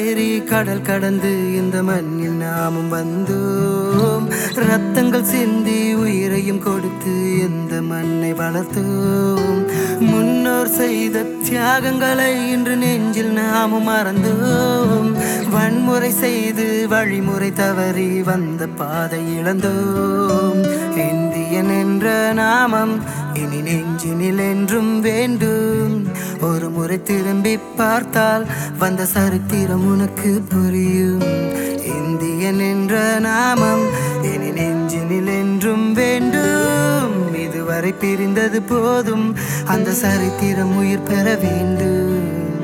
ஏறி கடல் கடந்து இந்த மண்ணில் நாமும் வந்தோம் ரத்தங்கள் சிந்தி உயிரையும் கொடுத்து இந்த மண்ணை வளர்த்தோம் முன்னோர் செய்த தியாகங்களை இன்று நெஞ்சில் நாமும் மறந்தோம் வன்முறை செய்து வழிமுறை தவறி வந்த பாதை இழந்தோம் இந்தியன் என்ற நாமம் இனி நெஞ்சினில் என்றும் வேண்டும் ஒரு முறை திரும்பி பார்த்தால் வந்த சரித்திரம் உனக்கு புரியும் இந்தியன் என்ற நாமம் இனி நெஞ்சினில் என்றும் வேண்டும் இதுவரை பிரிந்தது போதும் அந்த சரித்திரம் உயிர் பெற வேண்டும்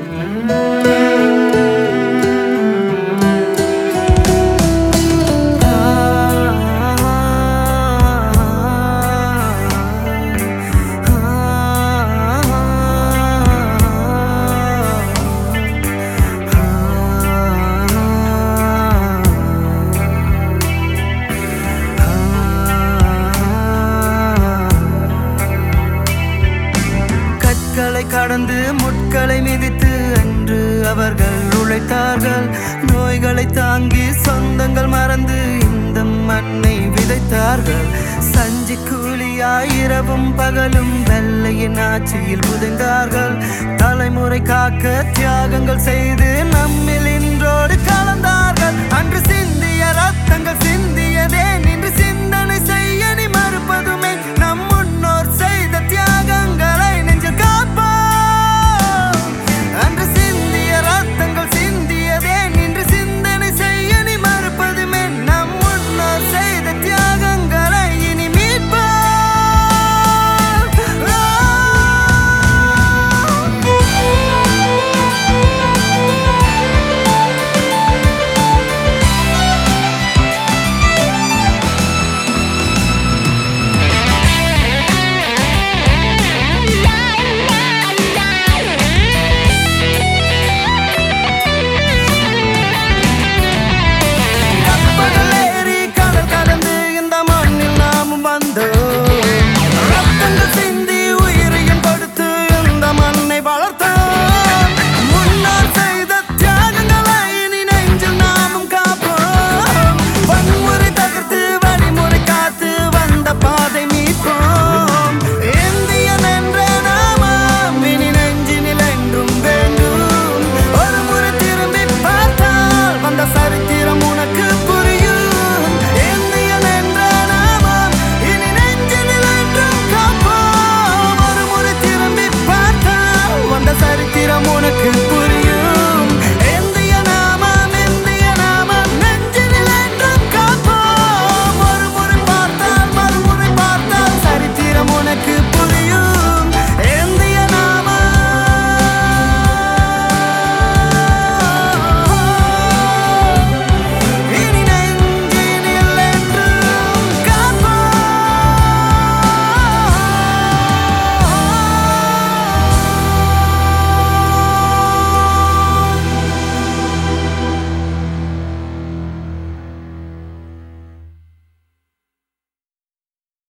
கற்களை கடந்து முட்களை மிதித்து அன்று அவர்கள் உழைத்தார்கள் நோய்களை தாங்கி சொந்தங்கள் மறந்து இந்த மண்ணை விதைத்தார்கள் சஞ்சி கூலியாய் இரவும் பகலும் வெள்ளையின் ஆட்சியில் புதைந்தார்கள் தலைமுறை காக்க தியாகங்கள் செய்து நம்மில் இன்றோடு கலந்தார்கள் அன்று சிந்திய ரத்தங்கள் சிந்தியதே